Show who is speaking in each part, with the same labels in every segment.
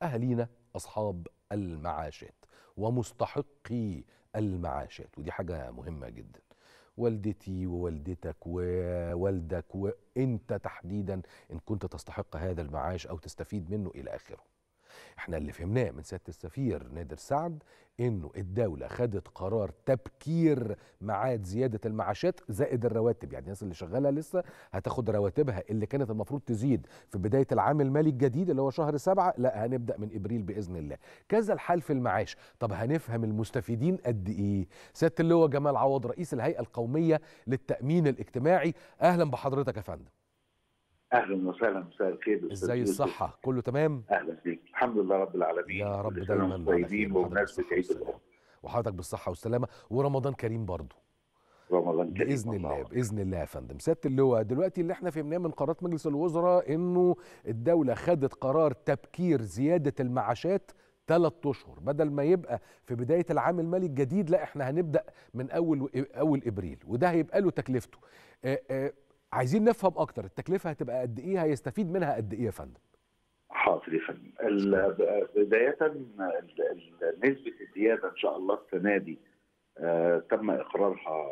Speaker 1: اهالينا اصحاب المعاشات ومستحقي المعاشات ودي حاجه مهمه جدا والدتي ووالدتك ووالدك وانت تحديدا ان كنت تستحق هذا المعاش او تستفيد منه الى اخره احنا اللي فهمناه من سياده السفير نادر سعد انه الدوله خدت قرار تبكير ميعاد زياده المعاشات زائد الرواتب يعني الناس اللي شغاله لسه هتاخد رواتبها اللي كانت المفروض تزيد في بدايه العام المالي الجديد اللي هو شهر سبعة لا هنبدا من ابريل باذن الله كذا الحال في المعاش طب هنفهم المستفيدين قد ايه سياده اللواء جمال عوض رئيس الهيئه القوميه للتامين الاجتماعي اهلا بحضرتك يا فندم
Speaker 2: اهلا وسهلا مساء الخير
Speaker 1: ازاي الصحه كله تمام
Speaker 2: اهلا بيك الحمد لله رب العالمين
Speaker 1: يا رب
Speaker 2: كل سنة
Speaker 1: دايما
Speaker 2: وانتم
Speaker 1: على خير
Speaker 2: طيبين
Speaker 1: وحضرتك
Speaker 2: وبمناسبه
Speaker 1: بالصحة
Speaker 2: عيد
Speaker 1: والسلامة.
Speaker 2: الام
Speaker 1: وحضرتك بالصحه والسلامه ورمضان كريم برضه
Speaker 2: رمضان كريم
Speaker 1: باذن
Speaker 2: الله
Speaker 1: الله
Speaker 2: أكبر.
Speaker 1: باذن الله يا فندم سياده اللواء دلوقتي اللي احنا فهمناه من قرارات مجلس الوزراء انه الدوله خدت قرار تبكير زياده المعاشات ثلاث اشهر بدل ما يبقى في بدايه العام المالي الجديد لا احنا هنبدا من اول اول ابريل وده هيبقى له تكلفته آه آه عايزين نفهم اكتر التكلفه هتبقى قد ايه هيستفيد منها قد ايه يا فندم
Speaker 2: حاضر يا فندم ال- ب- بدايه ال- ال- نسبه الزياده ان شاء الله السنه دي آه تم اقرارها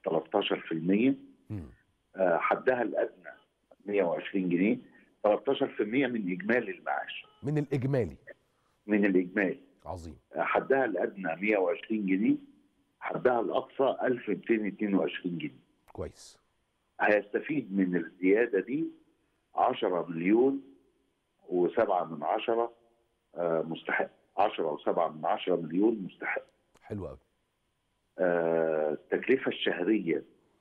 Speaker 2: 13%
Speaker 1: مم.
Speaker 2: آه حدها الادنى 120 جنيه 13% من اجمالي المعاش
Speaker 1: من الاجمالي
Speaker 2: من الاجمالي
Speaker 1: عظيم
Speaker 2: آه حدها الادنى 120 جنيه حدها الاقصى 1222 جنيه
Speaker 1: كويس
Speaker 2: هيستفيد من الزيادة دي 10 مليون وسبعة من عشرة آه، مستحق 10 وسبعة من عشرة مليون مستحق
Speaker 1: حلو قوي
Speaker 2: آه، التكلفة الشهرية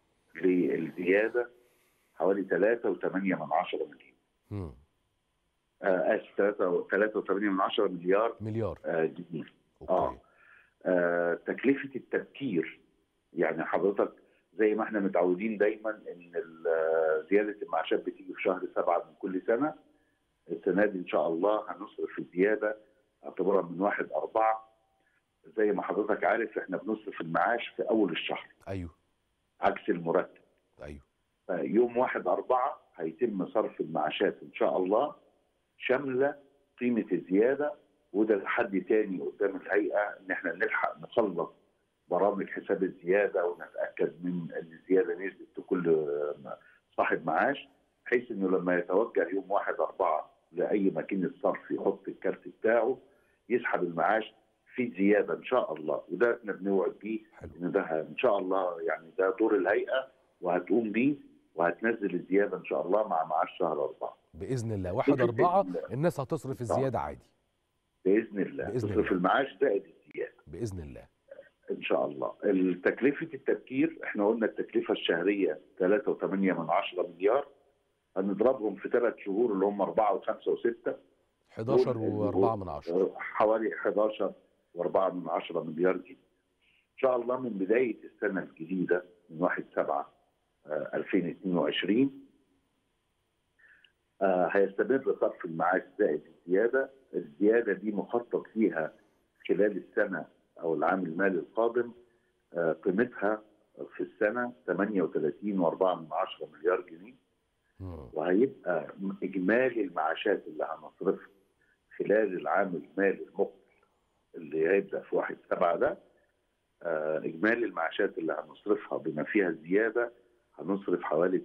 Speaker 2: للزيادة حوالي 3 وثمانية من عشرة مليون
Speaker 1: مم.
Speaker 2: آه، آسف 3 3 وثمانية من عشرة مليار
Speaker 1: مليار
Speaker 2: آه، جنيه
Speaker 1: اوكي
Speaker 2: آه. آه، تكلفة التبكير يعني حضرتك زي ما احنا متعودين دايما ان ال- زيادة المعاشات بتيجي في شهر سبعة من كل سنة السنة دي ان شاء الله هنصرف الزيادة اعتبارا من واحد أربعة زي ما حضرتك عارف احنا بنصرف المعاش في أول الشهر
Speaker 1: ايوه
Speaker 2: عكس المرتب
Speaker 1: ايوه
Speaker 2: يوم واحد أربعة هيتم صرف المعاشات إن شاء الله شاملة قيمة الزيادة وده تحدي تاني قدام الهيئة إن إحنا نلحق نخلص برامج حساب الزيادة ونتأكد من إن الزيادة نزلت لكل صاحب معاش بحيث إنه لما يتوجه يوم واحد أربعة لأي ماكينة صرف يحط الكارت بتاعه يسحب المعاش في زيادة إن شاء الله وده إحنا بنوعد بيه
Speaker 1: حلو
Speaker 2: ان ده ان شاء الله يعني ده دور الهيئه وهتقوم بيه وهتنزل الزياده ان شاء الله مع معاش شهر اربعه
Speaker 1: باذن الله واحد
Speaker 2: بإذن
Speaker 1: أربعة
Speaker 2: الله.
Speaker 1: الناس هتصرف الزياده عادي
Speaker 2: باذن الله
Speaker 1: بإذن
Speaker 2: تصرف
Speaker 1: الله.
Speaker 2: المعاش زائد الزياده
Speaker 1: باذن الله
Speaker 2: ان شاء الله تكلفه التبكير احنا قلنا التكلفه الشهريه 3.8 من 10 مليار هنضربهم في ثلاث شهور اللي هم 4 و5 و6
Speaker 1: 11
Speaker 2: دول
Speaker 1: و4 من عشرة
Speaker 2: حوالي 11 و4 من 10 مليار جنيه. ان شاء الله من بدايه السنه الجديده من 1 7 2022 آه، هيستمر صرف المعاش زائد الزياده، الزياده دي مخطط ليها خلال السنه او العام المالي القادم آه، قيمتها في السنه 38.4 من 10 مليار جنيه
Speaker 1: مم.
Speaker 2: وهيبقى اجمالي المعاشات اللي هنصرفها خلال العام المالي المقبل اللي هيبدا في 1 7 ده آه، اجمالي المعاشات اللي هنصرفها بما فيها الزياده هنصرف حوالي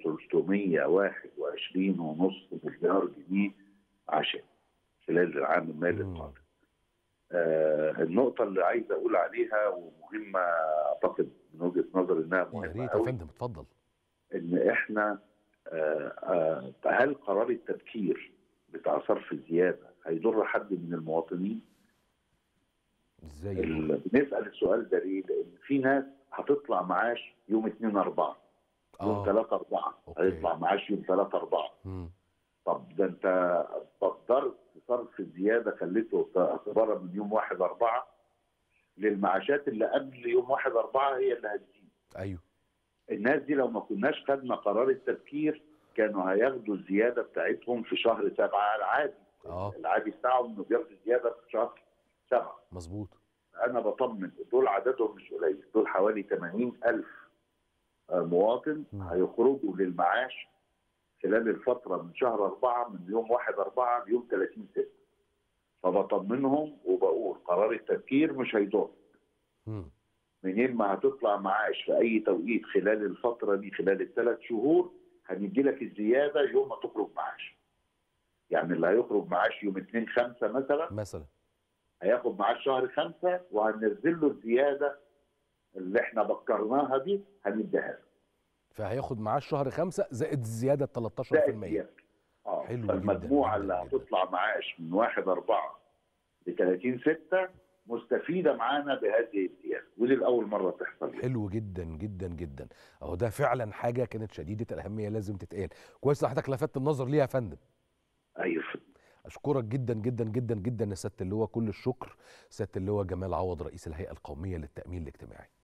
Speaker 2: 321 ونص مليار جنيه عشان خلال العام المالي
Speaker 1: مم.
Speaker 2: القادم. آه النقطة اللي عايز أقول عليها ومهمة أعتقد من وجهة نظري إنها
Speaker 1: يا
Speaker 2: مهمة
Speaker 1: ريت يا
Speaker 2: أوي
Speaker 1: فندم اتفضل
Speaker 2: ان احنا آه، آه، هل قرار التبكير بتاع صرف الزياده هيضر حد من المواطنين؟
Speaker 1: ازاي يا
Speaker 2: ال-
Speaker 1: دكتور؟
Speaker 2: بنسال السؤال ده ليه؟ لان في ناس هتطلع معاش يوم 2 4 يوم
Speaker 1: اه
Speaker 2: 3 4
Speaker 1: أوكي.
Speaker 2: هيطلع معاش يوم 3 4
Speaker 1: مم.
Speaker 2: طب ده انت قدرت صرف الزياده خليته اعتبارا من يوم 1 4 للمعاشات اللي قبل يوم 1 4 هي اللي هتزيد
Speaker 1: ايوه
Speaker 2: الناس دي لو ما كناش خدنا قرار التبكير كانوا هياخدوا الزياده بتاعتهم في شهر سبعه العادي
Speaker 1: اه
Speaker 2: العادي بتاعهم انه بياخدوا زياده في شهر سبعه
Speaker 1: مظبوط
Speaker 2: انا بطمن دول عددهم مش قليل دول حوالي 80 الف مواطن
Speaker 1: مم.
Speaker 2: هيخرجوا للمعاش خلال الفتره من شهر أربعة من يوم 1 4 ليوم 30 6 فبطمنهم وبقول قرار التفكير مش هيضر
Speaker 1: مم.
Speaker 2: منين ما هتطلع معاش في اي توقيت خلال الفتره دي خلال الثلاث شهور هندي لك الزياده يوم ما تخرج معاش يعني اللي هيخرج معاش يوم 2 5 مثلا
Speaker 1: مثلا
Speaker 2: هياخد معاش شهر خمسة وهننزل له الزياده اللي احنا بكرناها دي هنديها له
Speaker 1: فهياخد معاه شهر خمسة زائد الزياده 13%
Speaker 2: ده الزيادة. اه
Speaker 1: حلو
Speaker 2: فالمجموعه
Speaker 1: جداً،
Speaker 2: اللي
Speaker 1: جداً، جداً.
Speaker 2: هتطلع معاش من 1 4 ل 30 6 مستفيده معانا بهذه الزياده ودي لاول مره تحصل
Speaker 1: حلو جدا جدا جدا اهو ده فعلا حاجه كانت شديده الاهميه لازم تتقال كويس إن حضرتك لفتت النظر ليها يا فندم
Speaker 2: ايوه
Speaker 1: اشكرك جدا جدا جدا جدا يا سياده اللواء كل الشكر سياده اللواء جمال عوض رئيس الهيئه القوميه للتامين الاجتماعي